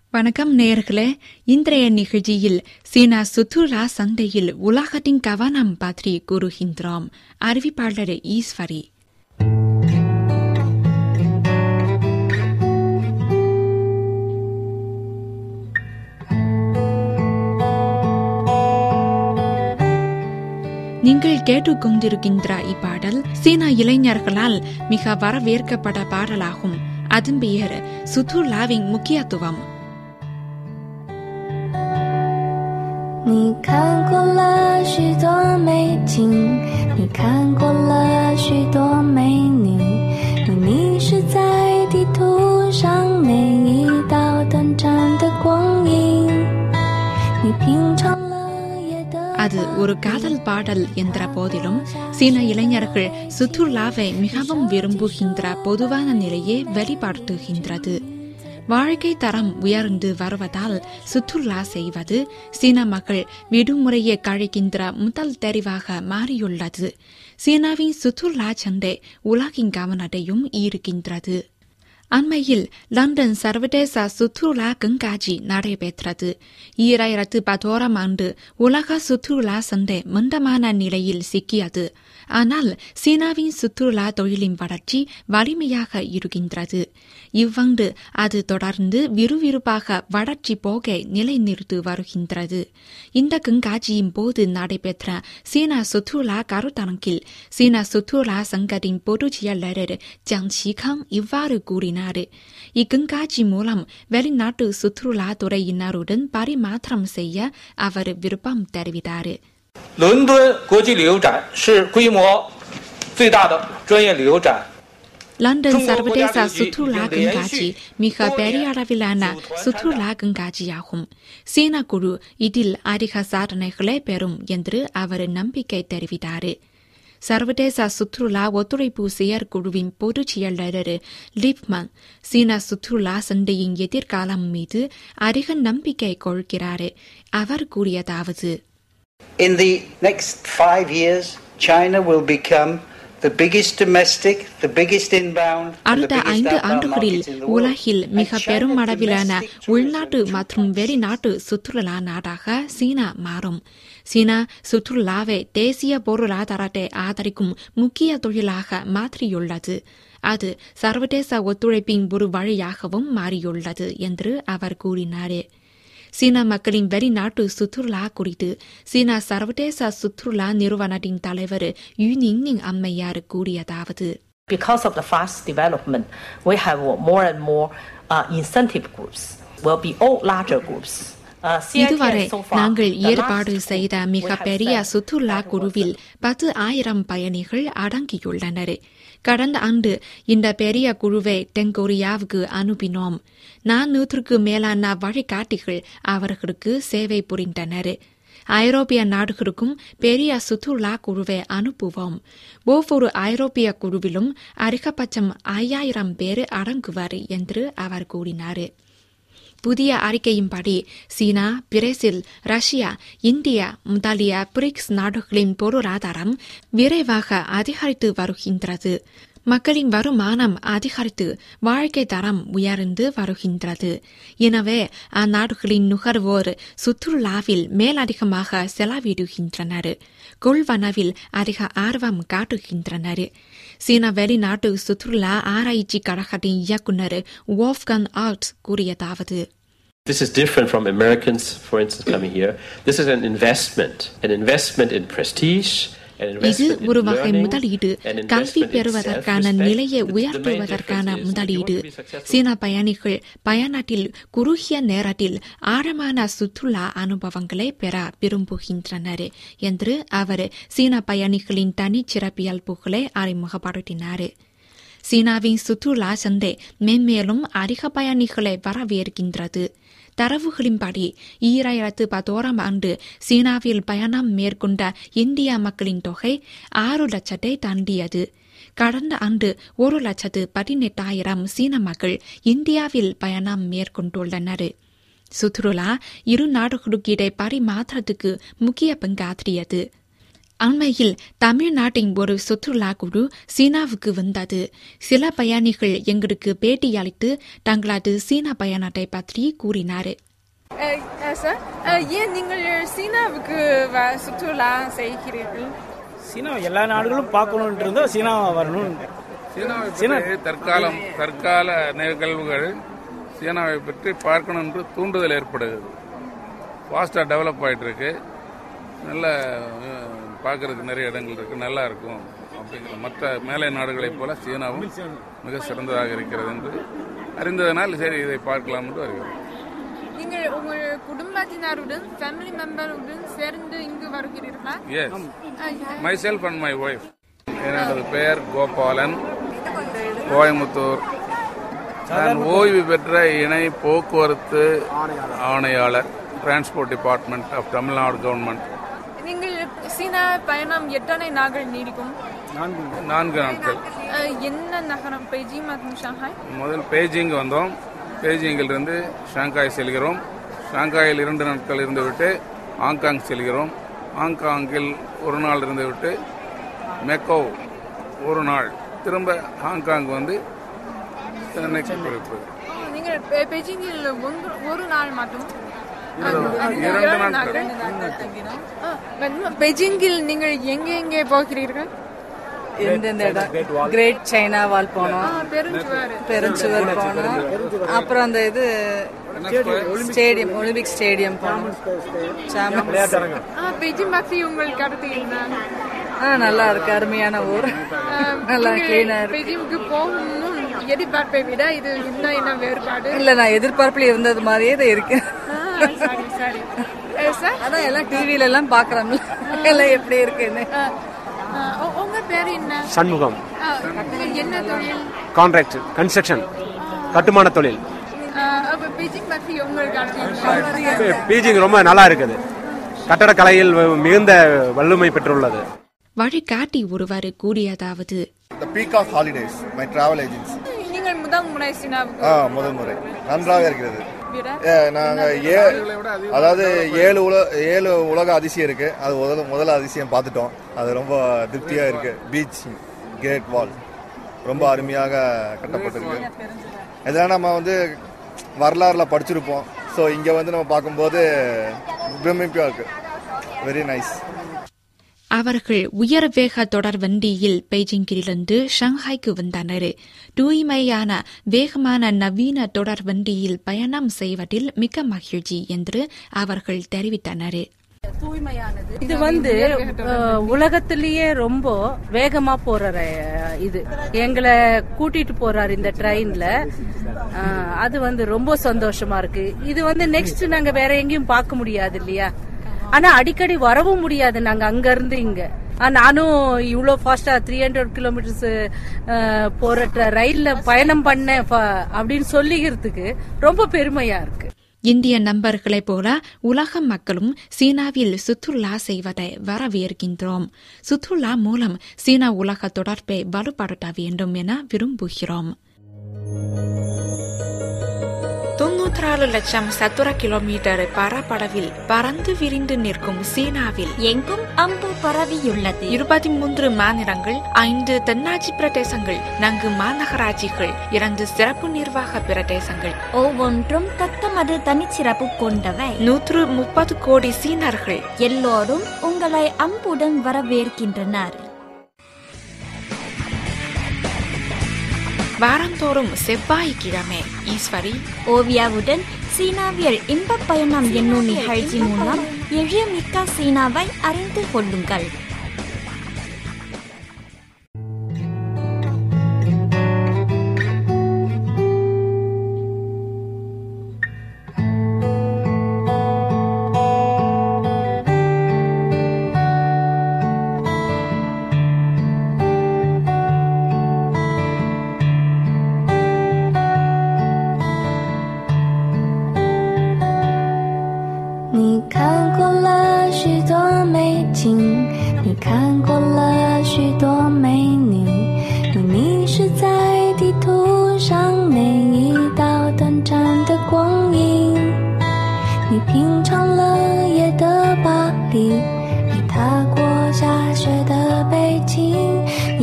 வணக்கம் நேயர்களே இன்றைய நிகழ்ச்சியில் சீனா சுற்றுலா சந்தையில் உலகத்தின் கவனம் பற்றி கூறுகின்றோம் அறிவிப்பாளர் ஈஸ்வரி நீங்கள் கேட்டுக்கொண்டிருக்கின்ற இப்பாடல் சீனா இளைஞர்களால் மிக வரவேற்கப்பட்ட பாடலாகும் அதன் பெயர் சுற்றுலாவின் முக்கியத்துவம் 你看过了许多美景，你看过了许多美女，你迷失在地图上每一道短暂的光阴，你品尝了夜的 அது ஒரு காதல் பாடல் என்ற போதிலும் சீன இளைஞர்கள் சுற்றுலாவை மிகவும் விரும்புகின்ற பொதுவான நிலையை வெளிப்படுத்துகின்றது வாழ்க்கை தரம் உயர்ந்து வருவதால் சுற்றுலா செய்வது சீன மக்கள் விடுமுறையை கழிக்கின்ற முதல் தெரிவாக மாறியுள்ளது சீனாவின் சுற்றுலா சந்தை உலகின் கவனத்தையும் ஈர்க்கின்றது அண்மையில் லண்டன் சர்வதேச சுற்றுலா கண்காட்சி நடைபெற்றது ஈராயிரத்து பத்தோராம் ஆண்டு உலக சுற்றுலா சந்தை மந்தமான நிலையில் சிக்கியது ஆனால் சீனாவின் சுற்றுலா தொழிலின் வளர்ச்சி வலிமையாக இருக்கின்றது இவ்வாண்டு அது தொடர்ந்து விறுவிறுப்பாக வளர்ச்சி போக நிலைநிறுத்து வருகின்றது இந்த கண்காட்சியின் போது நடைபெற்ற சீனா சுற்றுலா கருத்தரங்கில் சீனா சுற்றுலா சங்கத்தின் பொதுச் செயலாளர் ஜாங் சிகாங் இவ்வாறு கூறினார் இக்கண்காட்சி மூலம் வெளிநாட்டு சுற்றுலா துறையினருடன் பரிமாற்றம் செய்ய அவர் விருப்பம் தெரிவித்தார் 伦敦国际旅游展是规模最大的专业旅游展。 லண்டன் 中国国家 சர்வதேச 旅局 சுற்றுலா 已经连续 கண்காட்சி மிக 多年 பெரிய அளவிலான 组团 சுற்றுலா கண்காட்சியாகும் சீனா குழு இதில் அதிக சாதனைகளை பெறும் என்று அவர் நம்பிக்கை தெரிவித்தார் சர்வதேச சுற்றுலா ஒத்துழைப்பு செயற்குழுவின் பொதுச் செயலாளர் லிப்மன் சீனா சுற்றுலா சந்தையின் எதிர்காலம் மீது அதிக நம்பிக்கை கொள்கிறார் அவர் கூறியதாவது In the next five years, China will become the biggest domestic, the biggest inbound, and the அடுத்த biggest ஐந்து outbound ஆண்டுகளில் market in the world. உலகில் And மிக China's பெருமளவிலான domestic உள்நாட்டு tourism மற்றும் வெளிநாட்டு சுற்றுலா நாடாக சீனா மாறும் சீனா சுற்றுலாவை தேசிய பொருளாதாரத்தை ஆதரிக்கும் முக்கிய தொழிலாக மாற்றியுள்ளது அது சர்வதேச ஒத்துழைப்பின் ஒரு வழியாகவும் மாறியுள்ளது என்று அவர் கூறினார் சீன மக்களின் வெளிநாட்டு சுற்றுலா குறித்து சீனா சர்வதேச சுற்றுலா நிறுவனத்தின் தலைவர் yu நிங்னிங் அம்மையார் கூறியதாவது Because of the fast development, we have more and more uh, incentive groups. Will be all larger groups. Uh, CITIC இதுவரை so far, நாங்கள் the ஏற்பாடு last செய்த group, we மிக have பெரிய sent சுற்றுலா that குழுவில் was பத்து ஆயிரம் பயணிகள் அடங்கியுள்ளனர் கடந்த ஆண்டு இந்த பெரிய குழுவை தென்கொரியாவுக்கு அனுப்பினோம் நானூற்றுக்கு மேலான வழிகாட்டிகள் அவர்களுக்கு சேவை புரிந்தனர் ஐரோப்பிய நாடுகளுக்கும் பெரிய சுற்றுலா குழுவை அனுப்புவோம் ஒவ்வொரு ஐரோப்பிய குழுவிலும் அதிகபட்சம் ஐயாயிரம் பேர் அடங்குவர் என்று அவர் கூறினார் புதிய அறிக்கையின்படி சீனா பிரேசில் ரஷ்யா இந்தியா முதலிய பிரிக்ஸ் நாடுகளின் பொருளாதாரம் விரைவாக அதிகரித்து வருகின்றது மக்களின் வருமானம் அதிகரித்து வாழ்க்கை தரம் உயர்ந்து வருகின்றது எனவே அந்நாடுகளின் நுகர்வோர் சுற்றுலாவில் மேலதிகமாக செலவிடுகின்றனர் கொள்வனவில் அதிக ஆர்வம் காட்டுகின்றனர் சீன வெளிநாட்டு சுற்றுலா ஆராய்ச்சி கழகத்தின் இயக்குநர் வோஃப்கன் ஆல்ட் கூறியதாவது This is different from Americans, for instance, coming here. This is an investment, an investment in prestige, an இது investment in ஒரு வகை learning, முதலீடு an கல்வி investment in பெறுவதற்கான self-respect. நிலையை The- the main உயர்த்துவதற்கான difference is, if you முதலீடு want to be successful, சீன பயணிகள் பயணத்தில் குறுகிய நேரத்தில் ஆழமான சுற்றுலா அனுபவங்களை பெற விரும்புகின்றனர் என்று அவர் சீன பயணிகளின் தனிச்சிறப்பியல்புகளை அறிமுகப்படுத்தினார் சீனாவின் சுற்றுலா சந்தை மென்மேலும் அதிக பயணிகளை வரவேற்கின்றது தரவுகளின்படி ஈராயிரத்து பத்தோராம் ஆண்டு சீனாவில் பயணம் மேற்கொண்ட இந்திய மக்களின் தொகை ஆறு லட்சத்தை தாண்டியது கடந்த ஆண்டு ஒரு லட்சத்து பதினெட்டாயிரம் சீன மக்கள் இந்தியாவில் பயணம் மேற்கொண்டுள்ளனர் சுற்றுலா இரு நாடுகளுக்கிடையே பரிமாற்றத்துக்கு முக்கிய பங்காற்றியது அண்மையில் தமிழ்நாட்டின் ஒரு சுற்றுலா குழு சீனாவுக்கு வந்தது சில பயணிகள் எங்களுக்கு பேட்டியளித்து தங்களது சீனா பயணத்தை பற்றி கூறினார் சார் ஏன் நீங்கள் சீனாவுக்கு வ- சுற்றுலா செய்கிறீர்கள் சீனா எல்லா நாடுகளும் பார்க்கணுன்ட்டு இருந்தால் சீனா வரணும் சீனாவை சீனா- பற்றி தற்காலம் தற்கால நிகழ்வுகள் சீனாவை பற்றி பார்க்கணும் என்று தூண்டுதல் ஏற்படுகிறது ஃபாஸ்ட்டாக டெவலப் ஆயிட்டு இருக்கு நல்ல அஹ், பார்க்கறதுக்கு நிறைய இடங்கள் இருக்கு நல்லா இருக்கும் அப்படிங்கிற மற்ற மேலை நாடுகளைப் போல சீனாவும் மிக சிறந்ததாக இருக்கிறது என்று அறிந்ததனால் சரி இதை பார்க்கலாம் என்று வருகிறோம் நீங்கள் உங்கள் குடும்பத்தினருடன் ஃபேமிலி மெம்பருடன் சேர்ந்து இங்கு வருகிறீர்களா yes myself and my wife எனது பெயர் கோபாலன் கோயம்புத்தூர் நான் ஓய்வு பெற்ற இணை போக்குவரத்து ஆணையாளர் transport department of Tamil Nadu government நீங்கள் சீனா பயணம் எத்தனை நாட்கள் நீடிக்கும் நான்கு நாட்கள் அஹ், என்ன நகரம் பெய்ஜிங் மற்றும் ஷாங்காய் முதல் பெய்ஜிங் வந்தோம் பெய்ஜிங்கிலிருந்து ஷாங்காய் செல்கிறோம் ஷாங்காயில் இரண்டு நாட்கள் இருந்துவிட்டு ஹாங்காங் செல்கிறோம் ஹாங்காங்கில் ஒரு நாள் இருந்துவிட்டு மெக்கோ ஒரு நாள் திரும்ப ஹாங்காங் வந்து சென்னைக்கு குறிப்பு நீங்கள் பெ- பெய்ஜிங்கில் ஒன்று ஒரு நாள் மட்டும் இரண்டு நாட்கள் ஆ, வந்து பெய்ஜிங்கில் நீங்கள் எங்கே எங்கே போகிறீர்கள் எந்தெந்த இடம் கிரேட் சைனா வால் போனோம் பெருஞ்சுவாறு பெருஞ்சுவர் போனோம் அப்புறம் அந்த இது ஸ்டேடியம் ஒலிம்பிக் ஸ்டேடியம் போனோம் சாம- ஆ, பெய்ஜிங் பற்றி உங்கள் கருத்து என்ன ஆ நல்லா இருக்கு அருமையான ஊர் நல்லா கிளீனா இருக்கு பெய்ஜிங்க்கு போகணும் எதிர்பார்ப்பை விட இது என்ன என்ன வேறுபாடு இல்ல நான் எதிர்பார்ப்புல இருந்தது மாதிரியே தான் இருக்கு ஆ, சரி சரி அஹ், சார் அதான் எல்லாம் டிவில எல்லாம் பாக்குறோம்ல எல்லாம் எப்படி இருக்குன்னு ஆ, உ- உங்க பேர் என்ன சண்முகம் ஆ, என்ன தொழில் கான்ட்ராக்ட் கன்ஸ்ட்ரக்ஷன் கட்டுமான தொழில் ஆ, அப்ப பெய்ஜிங் பற்றி உங்கள் கருத்து என்ன? பீஜிங் ரொம்ப நல்லா இருக்குது கட்டடக்கலையில் மிகுந்த வல்லமை பெற்றுள்ளது வழிகாட்டி ஒருவர் கூறியதாவது The Peacock Holidays, my travel agency. நீங்கள் முதல் முறை சீனாவுக்கு ஆ முதல் முறை நன்றாக இருக்கிறது விட ஏ, நாங்க ஏ அதாவது ஏழு உல ஏழு உலக அதிசயம் இருக்கு அது முதல் முதல் அதிசயம் பார்த்துட்டோம் அது ரொம்ப திருப்தியா இருக்கு பீச் கிரேட் வால் ரொம்ப அருமையாக கட்டப்பட்டிருக்கு இதெல்லாம் நம்ம வந்து வரலாறுல படிச்சிருப்போம் ஸோ இங்க வந்து நம்ம பார்க்கும்போது பிரமிப்பா இருக்கு வெரி நைஸ் அவர்கள் உயர் வேக தொடர் வண்டியில் பெய்ஜிங்கிலிருந்து ஷாங்காய்க்கு வந்தனர் தூய்மையான வேகமான நவீன தொடர் வண்டியில் பயணம் செய்வதில் மிக்க மகிழ்ச்சி என்று அவர்கள் தெரிவித்தனர் இது வந்து அஹ், உலகத்திலேயே ரொம்ப வேகமா போற ர- இது எங்களை கூட்டிட்டு போறாரு இந்த ட்ரெயின்ல அஹ், அது வந்து ரொம்ப சந்தோஷமா இருக்கு இது வந்து நெக்ஸ்ட் நாங்க வேற எங்கேயும் பார்க்க முடியாது இல்லையா ஆனா அடிக்கடி வரவும் முடியாது நாங்க அங்க இருந்து இங்க ஆ, நானும் இவ்வளோ ஃபாஸ்டா த்ரீ ஹண்ட்ரட் கிலோமீட்டர்ஸ் போற ட்ர- ரயில்ல பயணம் பண்ணேன் ஃப- அப்படின்னு சொல்லிக்கிறதுக்கு ரொம்ப பெருமையா இருக்கு இந்திய நண்பர்களைப் போல உலக மக்களும் சீனாவில் சுற்றுலா செய்வதை வரவேற்கின்றோம் சுற்றுலா மூலம் சீனா உலக தொடர்பை வலுப்படுத்த வேண்டும் என விரும்புகிறோம் தொன்னூற்றாறு லட்சம் சதுர கிலோமீட்டர் பரப்பளவில் பறந்து விரிந்து நிற்கும் சீனாவில் எங்கும் அம்பு பரவியுள்ளது இருபத்தி மூன்று மாநிலங்கள் ஐந்து தென்னாட்சி பிரதேசங்கள் நான்கு மாநகராட்சிகள் இரண்டு சிறப்பு நிர்வாக பிரதேசங்கள் ஒவ்வொன்றும் தத்தமது தனிச்சிறப்பு கொண்டவை நூற்று முப்பது கோடி சீனர்கள் எல்லோரும் உங்களை அம்புடன் வரவேற்கின்றனர் வாரந்தோறும் செவ்வாய்க்கிழமை ஈஸ்வரி ஓவியாவுடன் சீனாவியல் இன்பப் பயணம் என்னும் நிகழ்ச்சி மூலம் எளியமிக்க சீனாவை அறிந்து கொள்ளுங்கள் 你看过了许多美景，你看过了许多美女，你迷失在地图上每一道短暂的光影。你品尝了夜的巴黎，你踏过下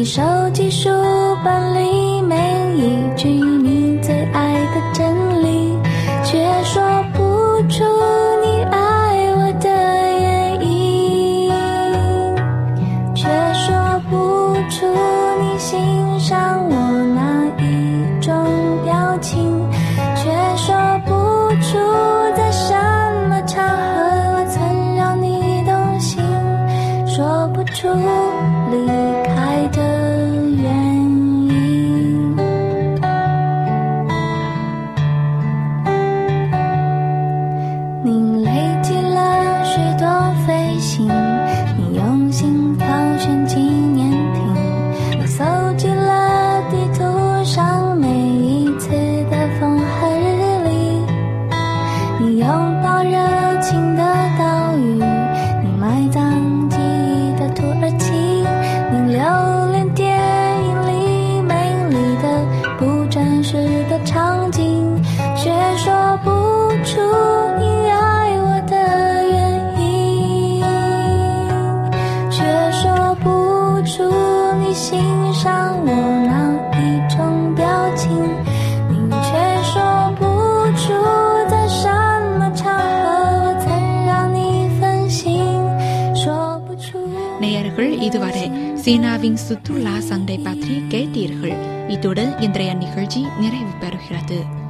手机书本里每一句你最爱的真理，却说不出你爱我的原因，却说不出你欣赏我哪一种表情，却说不出在什么场合我曾让你动心，说不出离开的原因。你累积了许多飞行，你用心挑选纪念品，你搜集了地图上每一次的风和日丽，你拥抱热情的岛屿，你埋葬记忆的土耳其，你留恋电影里美丽的不真实的场景，却说不出你爱我的原因，却说不出你欣赏我哪一种表情，你却说不出在什么场合我曾让你分心，说不出。 நேயர்கள் இதுவரை சீனாவின் சுற்றுலா சந்தை பற்றி கேட்டீர்கள் இத்துடன் இன்றைய நிகழ்ச்சி நிறைவு பெறுகிறது